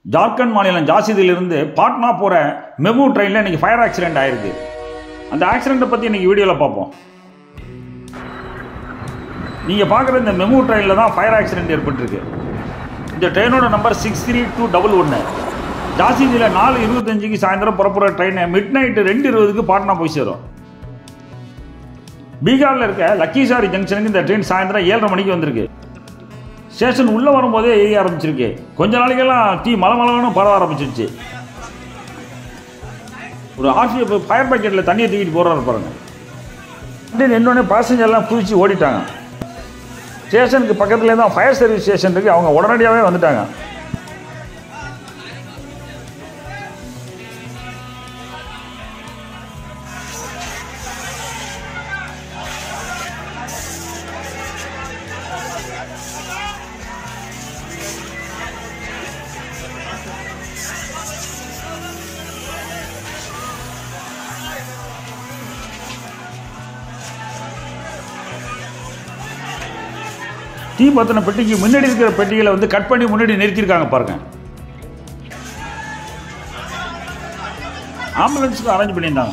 ஜார்க்கண்ட் மாநிலம் ஜாசிதிலிருந்து பாட்னா போகிற மெமு ட்ரெயினில் இன்னைக்கு ஃபயர் ஆக்சிடென்ட் ஆயிருக்கு அந்த ஆக்சிடெண்ட்டை பற்றி இன்னைக்கு வீடியோவில் பார்ப்போம் நீங்கள் பார்க்குற இந்த மெமு ட்ரெயினில் தான் ஃபயர் ஆக்சிடென்ட் ஏற்பட்டிருக்கு இந்த ட்ரெயினோட number six three two double ஒன்று ஜாசிதியில் நாலு இருபத்தஞ்சுக்கு சாயந்தரம் புறப்புற ட்ரெயினை மிட் நைட்டு ரெண்டு இருபதுக்கு பாட்னா போய் சேரும் பீகாரில் இருக்க லக்கிசாரி ஜங்ஷனுக்கு இந்த ட்ரெயின் சாயந்தரம் ஏழரை மணிக்கு வந்திருக்கு ஸ்டேஷன் உள்ளே வரும்போதே எரிய ஆரம்பிச்சிருக்கு கொஞ்ச நாளைக்கெல்லாம் தீ மலை மலன்னு பரவ ஆரம்பிச்சிருச்சு ஒரு ஆர்சி ஃபயர் பாக்கெட்டில் தண்ணியை தூக்கிட்டு போகிறாரு பாருங்க வண்டி நின்னோடனே பேசஞ்சர்லாம் குதிச்சு ஓடிட்டாங்க ஸ்டேஷனுக்கு பக்கத்துலேயே தான் ஃபயர் சர்வீஸ் ஸ்டேஷன் இருக்குது அவங்க உடனடியாகவே வந்துட்டாங்க தீ பத்தின பெட்டிக்கு முன்னாடி இருக்கிற பெட்டிகளை வந்து கட் பண்ணி முன்னாடி நிறுத்தியிருக்காங்க பாருங்க ஆம்புலன்ஸுக்கு அரேஞ்ச் பண்ணியிருந்தாங்க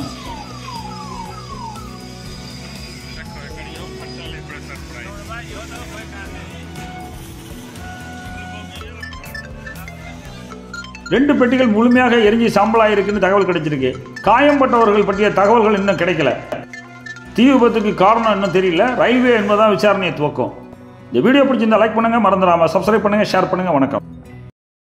ரெண்டு பெட்டிகள் முழுமையாக எரிஞ்சு சாம்பலாக இருக்குன்னு தகவல் கிடைச்சிருக்கு காயம்பட்டவர்கள் பற்றிய தகவல்கள் இன்னும் கிடைக்கல தீ விபத்துக்கு காரணம் இன்னும் தெரியல ரயில்வே என்பதான் விசாரணையை துவக்கும் இந்த வீடியோ பிடிச்சிருந்தா லைக் பண்ணுங்க மறந்துடாம சப்ஸ்கிரைப் பண்ணுங்க ஷேர் பண்ணுங்க வணக்கம்